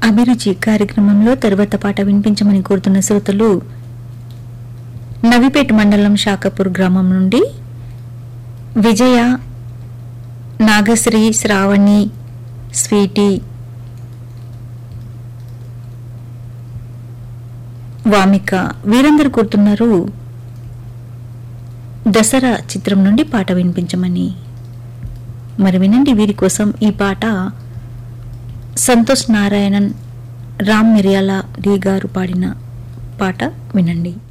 అభిరుచి కార్యక్రమంలో తరువాత పాట వినిపించమని కోరుతున్న శ్రోతలు నవిపేట మండలం షాకపూర్ గ్రామం నుండి విజయ నాగశ్రీ శ్రావణి స్వీటీ వామిక వీరందరూ కోరుతున్నారు దసరా చిత్రం నుండి పాట వినిపించమని మరి వినండి వీరి కోసం ఈ పాట సంతోష్ నారాయణన్ రామ్ మిర్యాల డి గారు పాడిన పాట వినండి